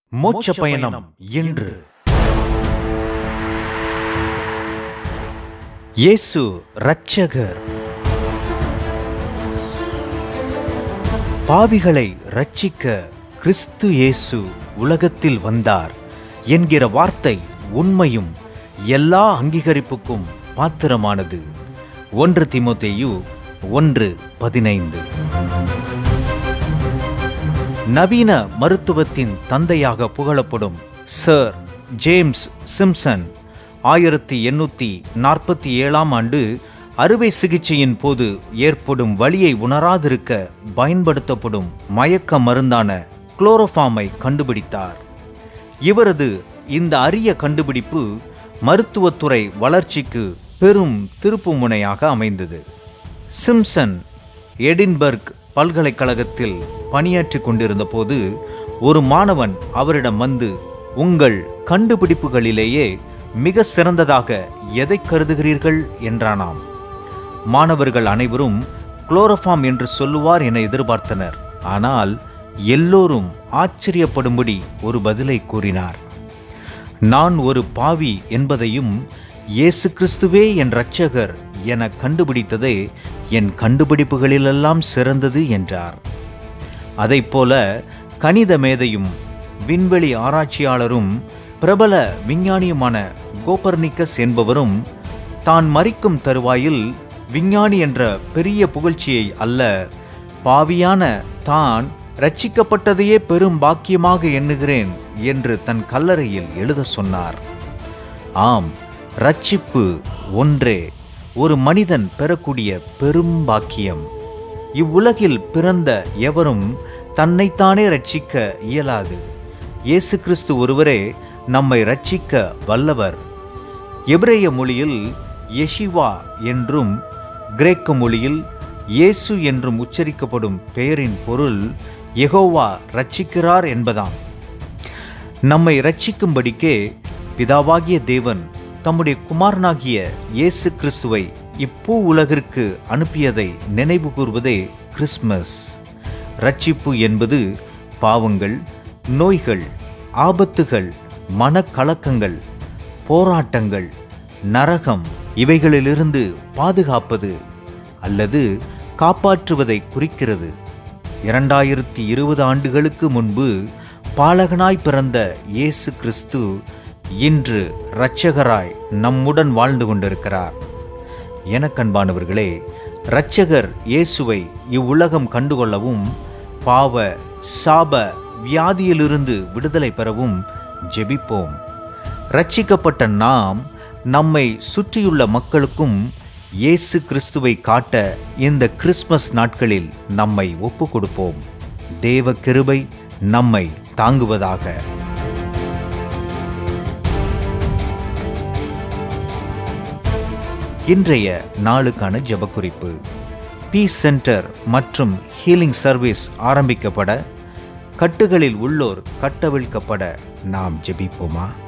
மோட்ச பயணம் இன்று இயேசு இரட்சகர் பாவிகளை ரட்சிக்க கிறிஸ்து இயேசு உலகத்தில் வந்தார் என்கிற வார்த்தை உண்மையும் எல்லா அங்கீகரிப்புக்கும் பாத்திரமானது ஒன்று திமோத்தேயு ஒன்று பதினைந்து நவீன மருத்துவத்தின் தந்தையாக புகழப்படும் சர் ஜேம்ஸ் சிம்சன் ஆயிரத்தி எண்ணூற்றி நாற்பத்தி ஏழாம் ஆண்டு அறுவை சிகிச்சையின் போது ஏற்படும் வலியை உணராதிருக்க பயன்படுத்தப்படும் மயக்க மருந்தான குளோரோஃபாமை கண்டுபிடித்தார் இவரது இந்த அரிய கண்டுபிடிப்பு மருத்துவத்துறை வளர்ச்சிக்கு பெரும் திருப்புமுனையாக அமைந்தது சிம்சன் எடின்பர்க் பல்கலைக்கழகத்தில் பணியாற்றிக் கொண்டிருந்த போது ஒரு மாணவன் அவரிடம் வந்து உங்கள் கண்டுபிடிப்புகளிலேயே மிக சிறந்ததாக எதை கருதுகிறீர்கள் என்றானாம் மாணவர்கள் அனைவரும் குளோரோஃபார்ம் என்று சொல்லுவார் என எதிர்பார்த்தனர் ஆனால் எல்லோரும் ஆச்சரியப்படும்படி ஒரு பதிலை கூறினார் நான் ஒரு பாவி என்பதையும் இயேசு கிறிஸ்துவே என் இரட்சகர் என கண்டுபிடித்ததே என் கண்டுபிடிப்புகளிலெல்லாம் சிறந்தது என்றார் அதைப்போல கணித மேதையும் விண்வெளி ஆராய்ச்சியாளரும் பிரபல விஞ்ஞானியுமான கோபர்னிக்கஸ் என்பவரும் தான் மறிக்கும் தருவாயில் விஞ்ஞானி என்ற பெரிய புகழ்ச்சியை அல்ல பாவியான தான் ரட்சிக்கப்பட்டதையே பெரும் பாக்கியமாக எண்ணுகிறேன் என்று தன் கல்லறையில் எழுத சொன்னார் ஆம் ரட்சிப்பு ஒன்றே ஒரு மனிதன் பெறக்கூடிய பெரும் பாக்கியம் இவ்வுலகில் பிறந்த எவரும் தன்னைத்தானே ரட்சிக்க இயலாது இயேசு கிறிஸ்து ஒருவரே நம்மை ரட்சிக்க வல்லவர் எபிரேய மொழியில் யெஷிவா என்றும் கிரேக்க மொழியில் இயேசு என்றும் உச்சரிக்கப்படும் பெயரின் பொருள் யெகோவா ரட்சிக்கிறார் என்பதாம் நம்மை ரட்சிக்கும்படிக்கே பிதாவாகிய தேவன் தம்முடைய குமாரனாகிய இயேசு கிறிஸ்துவை இப்பூ உலகிற்கு அனுப்பியதை நினைவு கூர்வதே கிறிஸ்மஸ் ரட்சிப்பு என்பது பாவங்கள் நோய்கள் ஆபத்துகள் மனக்கலக்கங்கள் போராட்டங்கள் நரகம் இவைகளிலிருந்து பாதுகாப்பது அல்லது காப்பாற்றுவதை குறிக்கிறது இரண்டாயிரத்தி இருபது ஆண்டுகளுக்கு முன்பு பாலகனாய் பிறந்த இயேசு கிறிஸ்து இன்று இரட்சகராய் நம்முடன் வாழ்ந்து கொண்டிருக்கிறார் எனக்கன்பானவர்களே இரட்சகர் இயேசுவை இவ்வுலகம் கண்டுகொள்ளவும் பாவ சாப வியாதியிலிருந்து விடுதலை பெறவும் ஜெபிப்போம் ரட்சிக்கப்பட்ட நாம் நம்மை சுற்றியுள்ள மக்களுக்கும் இயேசு கிறிஸ்துவை காட்ட இந்த கிறிஸ்மஸ் நாட்களில் நம்மை ஒப்பு கொடுப்போம் தேவ கிருபை நம்மை தாங்குவதாக இன்றைய நாளுக்கான ஜெபக்குறிப்பு பீஸ் சென்டர் மற்றும் ஹீலிங் சர்வீஸ் ஆரம்பிக்கப்பட கட்டுகளில் உள்ளோர் கட்டவிழ்க்கப்பட நாம் ஜெபிப்போமா